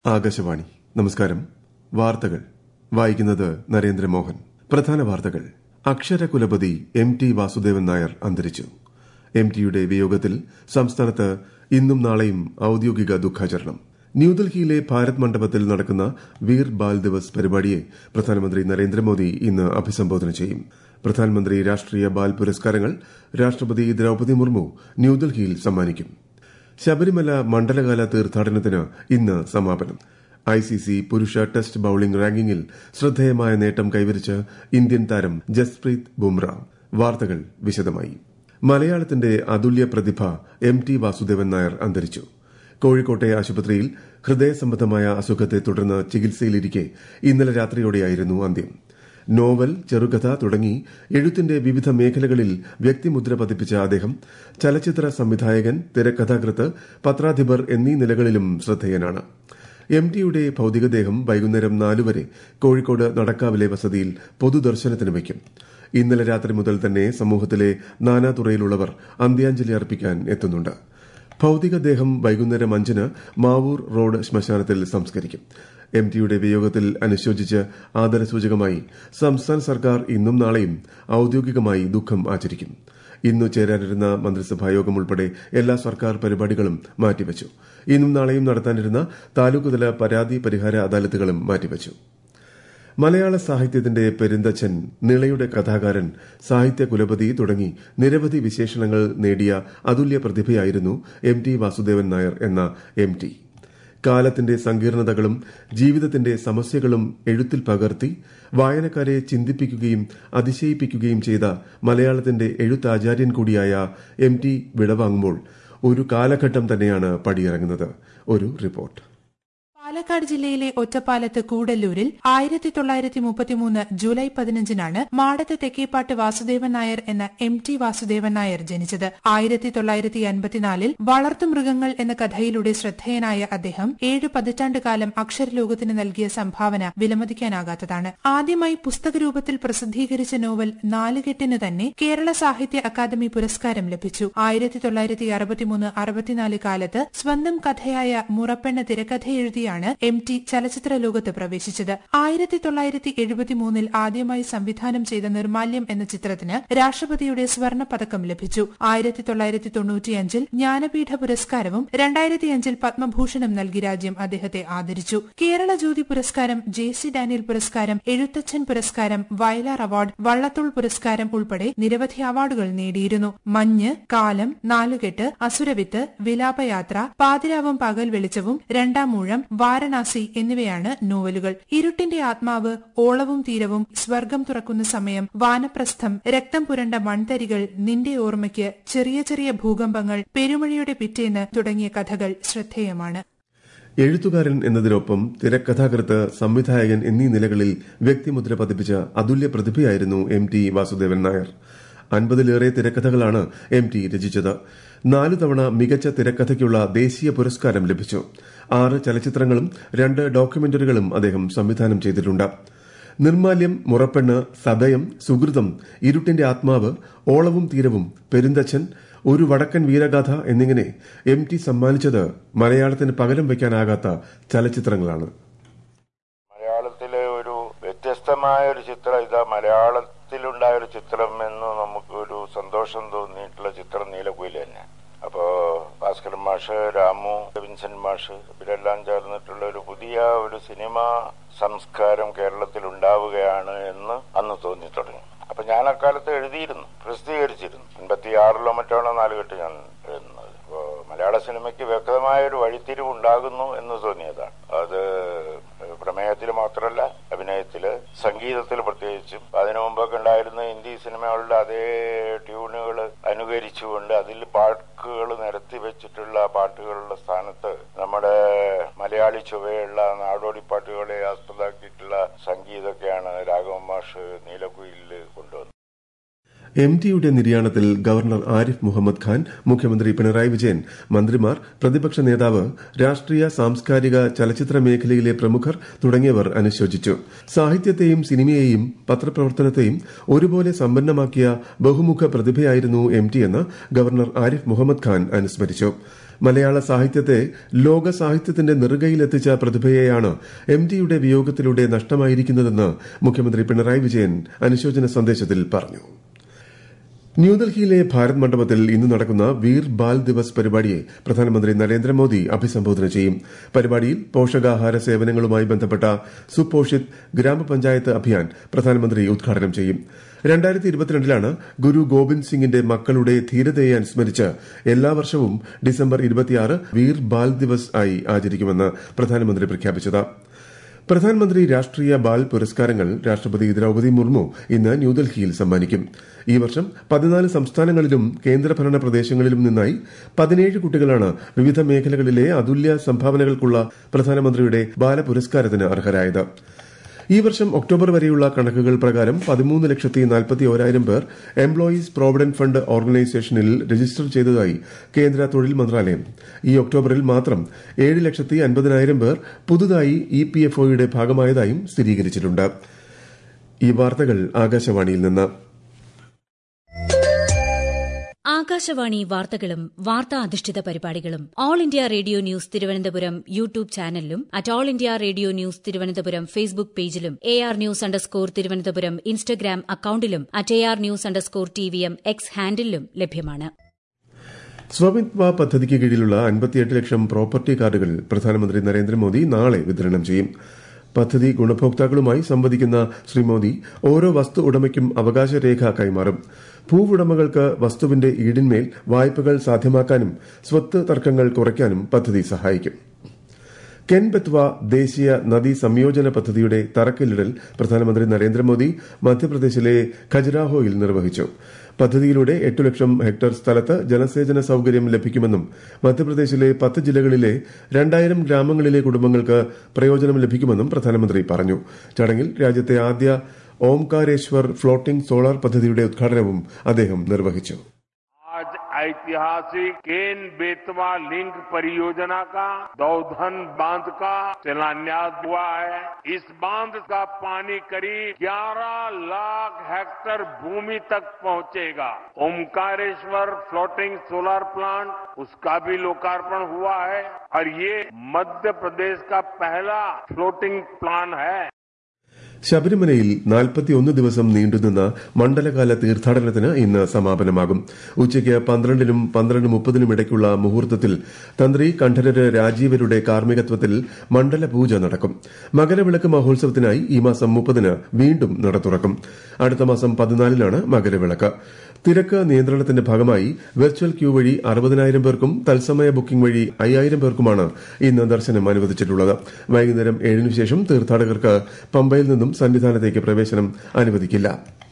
ആകാശവാണി നമസ്കാരം വാർത്തകൾ വായിക്കുന്നത് നരേന്ദ്രമോഹൻ പ്രധാന വാർത്തകൾ അക്ഷരകുലപതി എം ടി വാസുദേവൻ നായർ അന്തരിച്ചു എം ടിയുടെ വിയോഗത്തിൽ സംസ്ഥാനത്ത് ഇന്നും നാളെയും ഔദ്യോഗിക ദുഃഖാചരണം ന്യൂഡൽഹിയിലെ ഭാരത് മണ്ഡപത്തിൽ നടക്കുന്ന വീർ ബാൽ ദിവസ് പരിപാടിയെ പ്രധാനമന്ത്രി നരേന്ദ്രമോദി ഇന്ന് അഭിസംബോധന ചെയ്യും പ്രധാനമന്ത്രി രാഷ്ട്രീയ ബാൽ പുരസ്കാരങ്ങൾ രാഷ്ട്രപതി ദ്രൌപദി മുർമു ന്യൂഡൽഹിയിൽ സമ്മാനിക്കും ശബരിമല മണ്ഡലകാല തീർത്ഥാടനത്തിന് ഇന്ന് സമാപനം ഐസിസി പുരുഷ ടെസ്റ്റ് ബൌളിംഗ് റാങ്കിങ്ങിൽ ശ്രദ്ധേയമായ നേട്ടം കൈവരിച്ച് ഇന്ത്യൻ താരം ജസ്പ്രീത് ബുംറ വാർത്തകൾ വിശദമായി മലയാളത്തിന്റെ അതുല്യ പ്രതിഭ എം ടി വാസുദേവൻ നായർ അന്തരിച്ചു കോഴിക്കോട്ടെ ആശുപത്രിയിൽ ഹൃദയ സംബന്ധമായ അസുഖത്തെ തുടർന്ന് ചികിത്സയിലിരിക്കെ ഇന്നലെ രാത്രിയോടെയായിരുന്നു അന്ത്യം നോവൽ ചെറുകഥ തുടങ്ങി എഴുത്തിന്റെ വിവിധ മേഖലകളിൽ വ്യക്തിമുദ്ര പതിപ്പിച്ച അദ്ദേഹം ചലച്ചിത്ര സംവിധായകൻ തിരക്കഥാകൃത്ത് പത്രാധിപർ എന്നീ നിലകളിലും ശ്രദ്ധേയനാണ് എം ടിയുടെ ഭൌതികദേഹം വൈകുന്നേരം നാലുവരെ കോഴിക്കോട് നടക്കാവിലെ വസതിയിൽ പൊതുദർശനത്തിന് വയ്ക്കും ഇന്നലെ രാത്രി മുതൽ തന്നെ സമൂഹത്തിലെ നാനാതുറയിലുള്ളവർ അന്ത്യാഞ്ജലി അർപ്പിക്കാൻ എത്തുന്നുണ്ട് ഭൌതികദേഹം വൈകുന്നേരം അഞ്ചിന് മാവൂർ റോഡ് ശ്മശാനത്തിൽ സംസ്കരിക്കും എം ടിയുടെ വിയോഗത്തിൽ അനുശോചിച്ച് ആദരസൂചകമായി സംസ്ഥാന സർക്കാർ ഇന്നും നാളെയും ഔദ്യോഗികമായി ദുഃഖം ആചരിക്കും ഇന്നു ചേരാനിരുന്ന മന്ത്രിസഭായോഗം ഉൾപ്പെടെ എല്ലാ സർക്കാർ പരിപാടികളും മാറ്റിവച്ചു ഇന്നും നാളെയും നടത്താനിരുന്ന താലൂക്കുതല പരാതി പരിഹാര അദാലത്തുകളും മാറ്റിവച്ചു മലയാള സാഹിത്യത്തിന്റെ പെരുന്തച്ഛൻ നിളയുടെ കഥാകാരൻ സാഹിത്യ കുലപതി തുടങ്ങി നിരവധി വിശേഷണങ്ങൾ നേടിയ അതുല്യ പ്രതിഭയായിരുന്നു എം ടി വാസുദേവൻ നായർ എന്ന എം ടി കാലത്തിന്റെ സങ്കീർണതകളും ജീവിതത്തിന്റെ സമസ്യകളും എഴുത്തിൽ പകർത്തി വായനക്കാരെ ചിന്തിപ്പിക്കുകയും അതിശയിപ്പിക്കുകയും ചെയ്ത മലയാളത്തിന്റെ എഴുത്താചാര്യൻ കൂടിയായ എം ടി വിടവാങ്ങുമ്പോൾ ഒരു കാലഘട്ടം തന്നെയാണ് പടിയിറങ്ങുന്നത് ഒരു റിപ്പോർട്ട് പാലക്കാട് ജില്ലയിലെ ഒറ്റപ്പാലത്ത് കൂടല്ലൂരിൽ ആയിരത്തി തൊള്ളായിരത്തി മുപ്പത്തിമൂന്ന് ജൂലൈ പതിനഞ്ചിനാണ് മാടത്ത് തെക്കേപ്പാട്ട് വാസുദേവൻ നായർ എന്ന എം ടി വാസുദേവൻ നായർ ജനിച്ചത് ആയിരത്തി തൊള്ളായിരത്തി അൻപത്തിനാലിൽ വളർത്തുമൃഗങ്ങൾ എന്ന കഥയിലൂടെ ശ്രദ്ധേയനായ അദ്ദേഹം ഏഴ് പതിറ്റാണ്ട് കാലം അക്ഷരലോകത്തിന് നൽകിയ സംഭാവന വിലമതിക്കാനാകാത്തതാണ് ആദ്യമായി പുസ്തകരൂപത്തിൽ പ്രസിദ്ധീകരിച്ച നോവൽ നാലുകെട്ടിന് തന്നെ കേരള സാഹിത്യ അക്കാദമി പുരസ്കാരം ലഭിച്ചു ആയിരത്തി തൊള്ളായിരത്തി അറുപത്തിമൂന്ന് അറുപത്തിനാല് കാലത്ത് സ്വന്തം കഥയായ മുറപ്പെണ്ണ തിരക്കഥ എഴുതിയാണ് എം ടി ചലച്ചിത്ര ലോകത്ത് പ്രവേശിച്ചത് ആയിരത്തി തൊള്ളായിരത്തി എഴുപത്തിമൂന്നിൽ ആദ്യമായി സംവിധാനം ചെയ്ത നിർമാല്യം എന്ന ചിത്രത്തിന് രാഷ്ട്രപതിയുടെ സ്വർണ്ണ പതക്കം ലഭിച്ചു ആയിരത്തി തൊള്ളായിരത്തി തൊണ്ണൂറ്റിയഞ്ചിൽ ജ്ഞാനപീഠ പുരസ്കാരവും രണ്ടായിരത്തിയഞ്ചിൽ പത്മഭൂഷണം നൽകി രാജ്യം അദ്ദേഹത്തെ ആദരിച്ചു കേരള ജ്യോതി പുരസ്കാരം ജെ സി ഡാനിയൽ പുരസ്കാരം എഴുത്തച്ഛൻ പുരസ്കാരം വയലാർ അവാർഡ് വള്ളത്തോൾ പുരസ്കാരം ഉൾപ്പെടെ നിരവധി അവാർഡുകൾ നേടിയിരുന്നു മഞ്ഞ് കാലം നാലുകെട്ട് അസുരവിത്ത് വിലാപയാത്ര പാതിരാവും പകൽ വെളിച്ചവും രണ്ടാം മൂഴം വാരണാസി എന്നിവയാണ് നോവലുകൾ ഇരുട്ടിന്റെ ആത്മാവ് ഓളവും തീരവും സ്വർഗം തുറക്കുന്ന സമയം വാനപ്രസ്ഥം രക്തം പുരണ്ട മൺതരികൾ നിന്റെ ഓർമ്മയ്ക്ക് ചെറിയ ചെറിയ ഭൂകമ്പങ്ങൾ പെരുമഴയുടെ പിറ്റേന്ന് തുടങ്ങിയ കഥകൾ ശ്രദ്ധേയമാണ് എഴുത്തുകാരൻ എന്നതിനൊപ്പം തിരക്കഥാകൃത്ത് സംവിധായകൻ എന്നീ നിലകളിൽ വ്യക്തിമുദ്ര പതിപ്പിച്ച അതുല്യ പ്രതിഭയായിരുന്നു എം ടി വാസുദേവൻ നായർ അൻപതിലേറെ തിരക്കഥകളാണ് എം ടി രചിച്ചത് നാലു തവണ മികച്ച തിരക്കഥയ്ക്കുള്ള ദേശീയ പുരസ്കാരം ലഭിച്ചു ആറ് ചലച്ചിത്രങ്ങളും രണ്ട് ഡോക്യുമെന്ററികളും അദ്ദേഹം സംവിധാനം ചെയ്തിട്ടുണ്ട് നിർമാല്യം മുറപ്പെണ്ണ് സദയം സുഹൃതം ഇരുട്ടിന്റെ ആത്മാവ് ഓളവും തീരവും പെരുന്തച്ഛൻ ഒരു വടക്കൻ വീരഗാഥ എന്നിങ്ങനെ എം ടി സമ്മാനിച്ചത് മലയാളത്തിന് പകരം വയ്ക്കാനാകാത്ത ചലച്ചിത്രങ്ങളാണ് മലയാളത്തിലെ ഒരു വ്യത്യസ്തമായ ഒരു ചിത്രം ഇതാ മലയാളത്തിലുണ്ടായ ഒരു ചിത്രം എന്ന് നമുക്ക് ഒരു സന്തോഷം തോന്നിയിട്ടുള്ള ചിത്രം നീലക്കുയിൽ തന്നെ അപ്പോ ഭാസ്കരൻ മാഷ് രാമു വിൻസെന്റ് മാഷ് ഇവരെല്ലാം ചേർന്നിട്ടുള്ള ഒരു പുതിയ ഒരു സിനിമ സംസ്കാരം കേരളത്തിൽ ഉണ്ടാവുകയാണ് എന്ന് അന്ന് തോന്നി തുടങ്ങി അപ്പൊ ഞാൻ അക്കാലത്ത് എഴുതിയിരുന്നു പ്രസിദ്ധീകരിച്ചിരുന്നു എൺപത്തി ആറിലോ മറ്റാണോ നാലുകെട്ട് ഞാൻ എഴുതുന്നത് അപ്പോ മലയാള സിനിമയ്ക്ക് വ്യക്തമായ ഒരു വഴിത്തിരിവ് ഉണ്ടാകുന്നു എന്ന് തോന്നിയതാണ് അത് പ്രമേയത്തിൽ മാത്രമല്ല അഭിനയത്തില് സംഗീതത്തിൽ പ്രത്യേകിച്ചും അതിനു മുമ്പൊക്കെ ഉണ്ടായിരുന്ന ഹിന്ദി സിനിമകളുടെ അതേ ട്യൂണുകൾ അനുകരിച്ചുകൊണ്ട് അതിൽ പാട്ടുകൾ നിരത്തി വെച്ചിട്ടുള്ള പാട്ടുകളുടെ സ്ഥാനത്ത് നമ്മുടെ മലയാളി ചുവയുള്ള നാടോടി പാട്ടുകളെ ആസ്പദമാക്കിയിട്ടുള്ള സംഗീതമൊക്കെയാണ് രാഘവ മാഷ് നീലക്കുയിലിൽ കൊണ്ടുവന്നത് എം ടിയുടെ നിര്യാണത്തിൽ ഗവർണർ ആരിഫ് മുഹമ്മദ് ഖാൻ മുഖ്യമന്ത്രി പിണറായി വിജയൻ മന്ത്രിമാർ പ്രതിപക്ഷ നേതാവ് രാഷ്ട്രീയ സാംസ്കാരിക ചലച്ചിത്ര മേഖലയിലെ പ്രമുഖർ തുടങ്ങിയവർ അനുശോചിച്ചു സാഹിത്യത്തെയും സിനിമയെയും പത്രപ്രവർത്തനത്തെയും ഒരുപോലെ സമ്പന്നമാക്കിയ ബഹുമുഖ പ്രതിഭയായിരുന്നു എം ടി എന്ന് ഗവർണർ ആരിഫ് മുഹമ്മദ് ഖാൻ അനുസ്മരിച്ചു മലയാള സാഹിത്യത്തെ ലോക സാഹിത്യത്തിന്റെ നെറുകയിലെത്തിച്ച പ്രതിഭയെയാണ് എം ടിയുടെ വിയോഗത്തിലൂടെ നഷ്ടമായിരിക്കുന്നതെന്ന് മുഖ്യമന്ത്രി പിണറായി വിജയൻ അനുശോചന സന്ദേശത്തിൽ പറഞ്ഞു ന്യൂഡൽഹിയിലെ ഭാരത് മണ്ഡപത്തിൽ ഇന്ന് നടക്കുന്ന വീർ ബാൽ ദിവസ് പരിപാടിയെ പ്രധാനമന്ത്രി നരേന്ദ്രമോദി അഭിസംബോധന ചെയ്യും പരിപാടിയിൽ പോഷകാഹാര സേവനങ്ങളുമായി ബന്ധപ്പെട്ട സുപോഷിത് ഗ്രാമപഞ്ചായത്ത് അഭിയാൻ പ്രധാനമന്ത്രി ഉദ്ഘാടനം ചെയ്യും രണ്ടായിരത്തി ഇരുപത്തിരണ്ടിലാണ് ഗുരു ഗോവിന്ദ് സിംഗിന്റെ മക്കളുടെ ധീരതയെ അനുസ്മരിച്ച് എല്ലാ വർഷവും ഡിസംബർ ഇരുപത്തിയാറ് വീർ ബാൽ ദിവസ് ആയി ആചരിക്കുമെന്ന് പ്രധാനമന്ത്രി പ്രഖ്യാപിച്ചത് പ്രധാനമന്ത്രി രാഷ്ട്രീയ ബാൽ പുരസ്കാരങ്ങൾ രാഷ്ട്രപതി ദ്രൌപതി മുർമു ഇന്ന് ന്യൂഡൽഹിയിൽ സമ്മാനിക്കും ഈ വർഷം പതിനാല് സംസ്ഥാനങ്ങളിലും കേന്ദ്രഭരണ പ്രദേശങ്ങളിലും നിന്നായി പതിനേഴ് കുട്ടികളാണ് വിവിധ മേഖലകളിലെ അതുല്യ സംഭാവനകൾക്കുള്ള പ്രധാനമന്ത്രിയുടെ ബാലപുരസ്കാരത്തിന് അർഹരായത് ഈ വർഷം ഒക്ടോബർ വരെയുള്ള കണക്കുകൾ പ്രകാരം പതിമൂന്ന് ലക്ഷത്തി നാൽപ്പത്തി ഓരായിരം പേർ എംപ്ലോയീസ് പ്രോവിഡന്റ് ഫണ്ട് ഓർഗനൈസേഷനിൽ രജിസ്റ്റർ ചെയ്തതായി കേന്ദ്ര തൊഴിൽ മന്ത്രാലയം ഈ ഒക്ടോബറിൽ മാത്രം ഏഴ് ലക്ഷത്തി അൻപതിനായിരം പേർ പുതുതായി ഇ പി എഫ് ഒയുടെ ഭാഗമായതായും സ്ഥിരീകരിച്ചിട്ടുണ്ട് ഈ വാർത്തകൾ ആകാശവാണിയിൽ നിന്ന് ആകാശവാണി വാർത്തകളും വാർത്താ അധിഷ്ഠിത പരിപാടികളും All India Radio News Thiruvananthapuram YouTube ചാനലിലും at All India Radio News Thiruvananthapuram Facebook പേജിലും A R news underscore Thiruvananthapuram Instagram അക്കൌണ്ടിലും at A R news underscore T V M X ഹാൻഡിലും ലഭ്യമാണ് സ്വമിത്വ പദ്ധതിക്ക് കീഴിലുള്ള അൻപത്തിയെട്ട് ലക്ഷം പ്രോപ്പർട്ടി കാർഡുകൾ പ്രധാനമന്ത്രി നരേന്ദ്രമോദി നാളെ വിതരണം ചെയ്യും പദ്ധതി ഗുണഭോക്താക്കളുമായി സംവദിക്കുന്ന ശ്രീ മോദി ഓരോ വസ്തു ഉടമയ്ക്കും അവകാശരേഖ കൈമാറും ഭൂവുടമകൾക്ക് വസ്തുവിന്റെ ഈടിന്മേൽ വായ്പകൾ സാധ്യമാക്കാനും സ്വത്ത് തർക്കങ്ങൾ കുറയ്ക്കാനും പദ്ധതി സഹായിക്കും കെൻ ബെത്വ ദേശീയ നദീ സംയോജന പദ്ധതിയുടെ തറക്കല്ലിടൽ പ്രധാനമന്ത്രി നരേന്ദ്രമോദി മധ്യപ്രദേശിലെ ഖജുരാഹോയിൽ നിർവഹിച്ചു പദ്ധതിയിലൂടെ എട്ട് ലക്ഷം ഹെക്ടർ സ്ഥലത്ത് ജലസേചന സൌകര്യം ലഭിക്കുമെന്നും മധ്യപ്രദേശിലെ പത്ത് ജില്ലകളിലെ രണ്ടായിരം ഗ്രാമങ്ങളിലെ കുടുംബങ്ങൾക്ക് പ്രയോജനം ലഭിക്കുമെന്നും പ്രധാനമന്ത്രി പറഞ്ഞു ചടങ്ങിൽ രാജ്യത്തെ ആദ്യ ഓംകാരേശ്വർ ഫ്ലോട്ടിംഗ് സോളാർ പദ്ധതിയുടെ ഉദ്ഘാടനവും അദ്ദേഹം നിർവഹിച്ചു आज ऐतिहासिक केन बेतवा लिंक परियोजना का दौधन बांध का शिलान्यास हुआ है इस बांध का पानी करीब 11 लाख हेक्टेयर भूमि तक पहुंचेगा ओमकारेश्वर फ्लोटिंग सोलर प्लांट उसका भी लोकार्पण हुआ है और ये मध्य प्रदेश का पहला फ्लोटिंग प्लान है ശബരിമലയിൽ നാൽപ്പത്തിയൊന്ന് ദിവസം നീണ്ടുനിന്ന മണ്ഡലകാല തീർത്ഥാടനത്തിന് ഇന്ന് സമാപനമാകും ഉച്ചയ്ക്ക് പന്ത്രണ്ടിനും പന്ത്രണ്ട് മുപ്പതിനും ഇടയ്ക്കുള്ള മുഹൂർത്തത്തിൽ തന്ത്രി കണ്ഠരര് രാജീവരുടെ കാർമ്മികത്വത്തിൽ മണ്ഡലപൂജ നടക്കും മകരവിളക്ക് മഹോത്സവത്തിനായി ഈ മാസം മുപ്പതിന് വീണ്ടും നട തുറക്കും അടുത്ത മാസം പതിനാലിനാണ് മകരവിളക്ക് തിരക്ക് നിയന്ത്രണത്തിന്റെ ഭാഗമായി വെർച്വൽ ക്യൂ വഴി അറുപതിനായിരം പേർക്കും തത്സമയ ബുക്കിംഗ് വഴി അയ്യായിരം പേർക്കുമാണ് ഇന്ന് ദർശനം അനുവദിച്ചിട്ടുള്ളത് വൈകുന്നേരം ഏഴിനു ശേഷം തീർത്ഥാടകർക്ക് പമ്പയിൽ നിന്നും സന്നിധാനത്തേക്ക് പ്രവേശനം അനുവദിക്കില്ല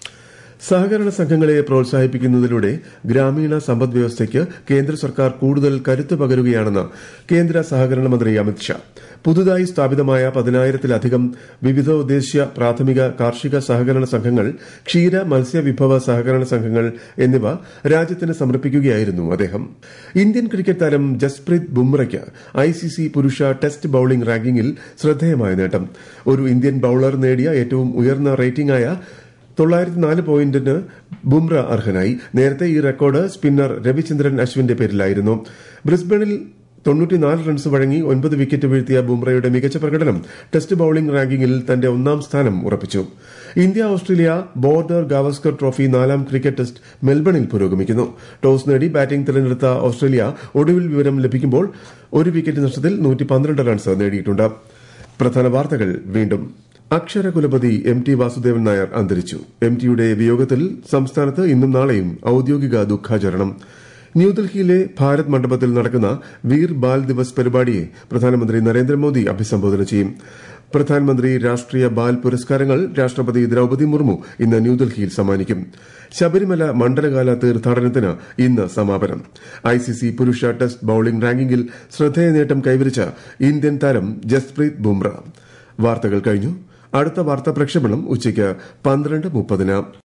സഹകരണ സംഘങ്ങളെ പ്രോത്സാഹിപ്പിക്കുന്നതിലൂടെ ഗ്രാമീണ സമ്പദ് വ്യവസ്ഥയ്ക്ക് കേന്ദ്ര സർക്കാർ കൂടുതൽ കരുത്ത് പകരുകയാണെന്ന് കേന്ദ്ര സഹകരണ മന്ത്രി അമിത്ഷാ പുതുതായി സ്ഥാപിതമായ പതിനായിരത്തിലധികം വിവിധോദ്ദേശ്യ പ്രാഥമിക കാർഷിക സഹകരണ സംഘങ്ങൾ ക്ഷീര മത്സ്യവിഭവ സഹകരണ സംഘങ്ങൾ എന്നിവ രാജ്യത്തിന് സമർപ്പിക്കുകയായിരുന്നു അദ്ദേഹം ഇന്ത്യൻ ക്രിക്കറ്റ് താരം ജസ്പ്രീത് ബുംറയ്ക്ക് ഐസിസി പുരുഷ ടെസ്റ്റ് ബൌളിംഗ് റാങ്കിങ്ങിൽ ശ്രദ്ധേയമായ നേട്ടം ഒരു ഇന്ത്യൻ ബൌളർ നേടിയ ഏറ്റവും ഉയർന്ന റേറ്റിംഗായ തൊള്ളായിരത്തി നാല് പോയിന്റിന് ബുംറ അർഹനായി നേരത്തെ ഈ റെക്കോർഡ് സ്പിന്നർ രവിചന്ദ്രൻ അശ്വിന്റെ പേരിലായിരുന്നു ബ്രിസ്ബണിൽ തൊണ്ണൂറ്റിനാല് റൺസ് വഴങ്ങി ഒൻപത് വിക്കറ്റ് വീഴ്ത്തിയ ബുംറയുടെ മികച്ച പ്രകടനം ടെസ്റ്റ് ബൌളിംഗ് റാങ്കിങ്ങിൽ തന്റെ ഒന്നാം സ്ഥാനം ഉറപ്പിച്ചു India Australia Border Gavaskar trophy നാലാം ക്രിക്കറ്റ് ടെസ്റ്റ് മെൽബണിൽ പുരോഗമിക്കുന്നു ടോസ് നേടി ബാറ്റിംഗ് തിരഞ്ഞെടുത്ത ഓസ്ട്രേലിയ ഒടുവിൽ വിവരം ലഭിക്കുമ്പോൾ ഒരു വിക്കറ്റ് നഷ്ടത്തിൽ റൺസ് നേടിയിട്ടുണ്ട് പ്രധാന വാർത്തകൾ വീണ്ടും അക്ഷരകുലപതി എം ടി വാസുദേവൻ നായർ അന്തരിച്ചു എം ടിയുടെ വിയോഗത്തിൽ സംസ്ഥാനത്ത് ഇന്നും നാളെയും ഔദ്യോഗിക ദുഃഖാചരണം ന്യൂഡൽഹിയിലെ ഭാരത് മണ്ഡപത്തിൽ നടക്കുന്ന വീർ ബാൽ ദിവസ് പരിപാടിയെ പ്രധാനമന്ത്രി നരേന്ദ്രമോദി അഭിസംബോധന ചെയ്യും പ്രധാനമന്ത്രി രാഷ്ട്രീയ ബാൽ പുരസ്കാരങ്ങൾ രാഷ്ട്രപതി ദ്രൌപതി മുർമു ഇന്ന് ന്യൂഡൽഹിയിൽ സമ്മാനിക്കും ശബരിമല മണ്ഡലകാല തീർത്ഥാടനത്തിന് ഇന്ന് സമാപനം ഐസിസി പുരുഷ ടെസ്റ്റ് ബൌളിംഗ് റാങ്കിങ്ങിൽ ശ്രദ്ധേയ നേട്ടം കൈവരിച്ച ഇന്ത്യൻ താരം ജസ്പ്രീത് ബുംറ വാർത്തകൾ കഴിഞ്ഞു അടുത്ത വാർത്താ പ്രക്ഷേപണം ഉച്ചയ്ക്ക് പന്ത്രണ്ട് മുപ്പതിന്